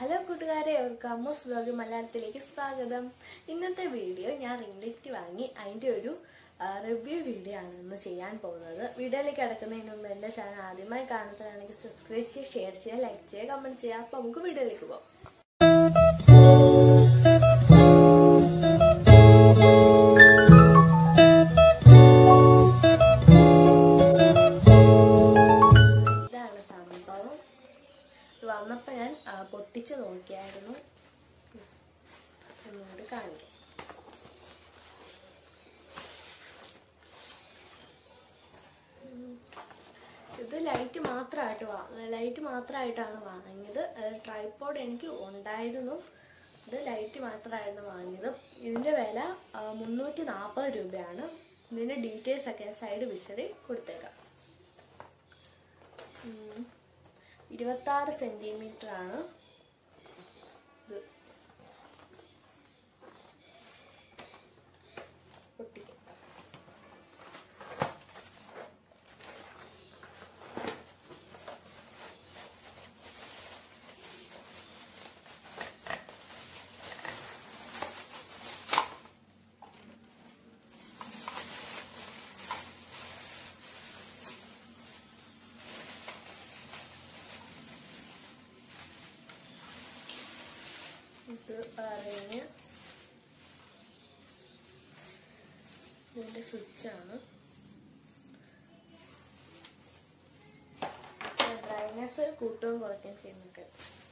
Hello കൂട്ടുകാരെ അവർക്ക് അമ്മൂസ് vlog മലയാളത്തിലേക്ക് സ്വാഗതം ഇന്നത്തെ വീഡിയോ ഞാൻ റിംഗ്ലിറ്റ് വാങ്ങി അതിൻ്റെ ഒരു റിവ്യൂ വീഡിയോ ആണ് ഇന്ന് ചെയ്യാൻ പോകുന്നത് വീഡിയോയിലേക്ക് കിടക്കുന്നതിന് മുമ്പ് എൻ്റെ ചാനൽ ആദ്യമായി കാണുന്നതാണെങ്കിൽ സബ്സ്ക്രൈബ് ചെയ്യുക ഷെയർ ചെയ്യുക ലൈക്ക് ചെയ്യുക കമൻറ്റ് ചെയ്യുക അപ്പോൾ നമുക്ക് വീഡിയോയിലേക്ക് പോകാം ഇതാണ് സംഭവം ഇത് വന്നപ്പോൾ ഞാൻ ആ, പൊട്ടിച്ച് നോക്കിയായിരുന്നു ഒന്നുകൂടി കാണിക്കാം ഉം. ഇത് ലൈറ്റ് മാത്രമായിട്ട് വാ ലൈറ്റ് മാത്രമായിട്ടാണ് വാങ്ങിയത് ട്രൈപ്പോഡ് എനിക്ക് ഉണ്ടായിരുന്നു ഇത് ലൈറ്റ് മാത്രമായിരുന്നു വാങ്ങിയത് ഇതിൻ്റെ വില ആ, മുന്നൂറ്റി നാൽപ്പത് രൂപയാണ് ഇതിൻ്റെ ഡീറ്റെയിൽസ് ഒക്കെ സൈഡ് വിശദി കൊടുത്തേക്കാം ഉം. ഇരുപത്താറ് സെന്റിമീറ്റർ ആണ് ഇത് പൊട്ടിക്കാം ഇത് അറിഞ്ഞ് ഇതിന്റെ സ്വിച്ചാണ് ബ്രൈറ്റ്നസ് കൂട്ടുകയും കുറയ്ക്കുകയും ചെയ്യുന്നൊക്കെ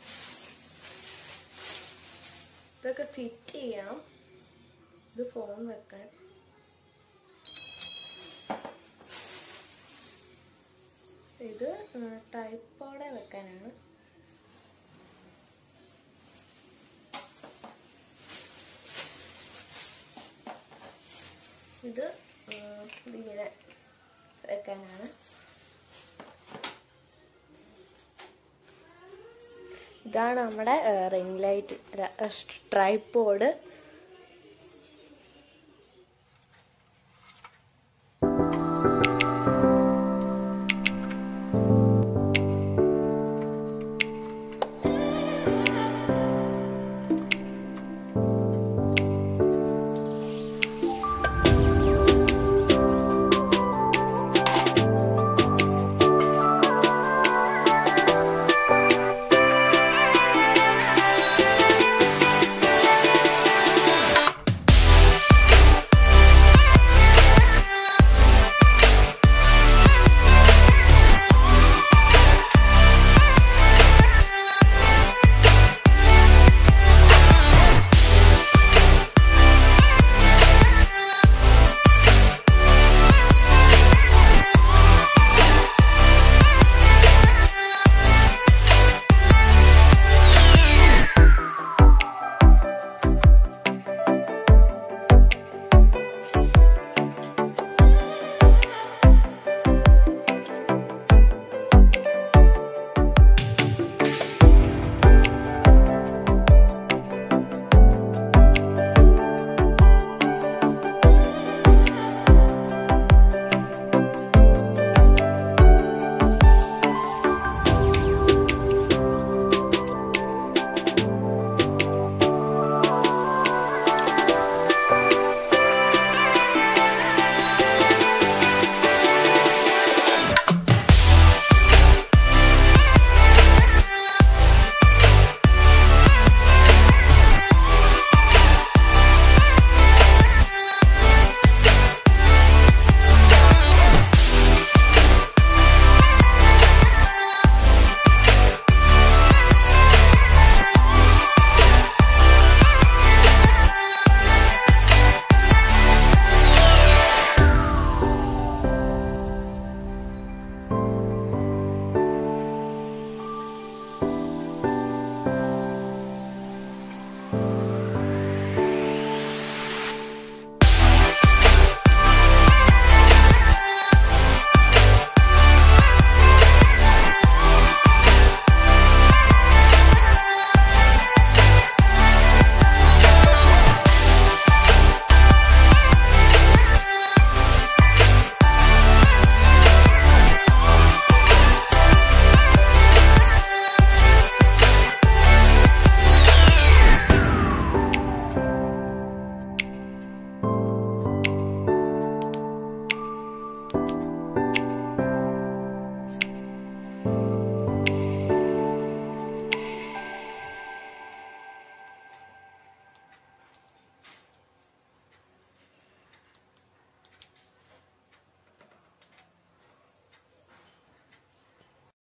ഇതൊക്കെ ഫിറ്റ് ചെയ്യണം ഇത് ഫോൺ വെക്കാൻ ഇത് ടൈപ്പോടെ വെക്കാനാണ് ഇത് ഉം, ഇതിങ്ങനെ വെക്കാനാണ് ഇതാണ് നമ്മുടെ റിംഗ് ലൈറ്റ് ട്രൈപ്പോഡ്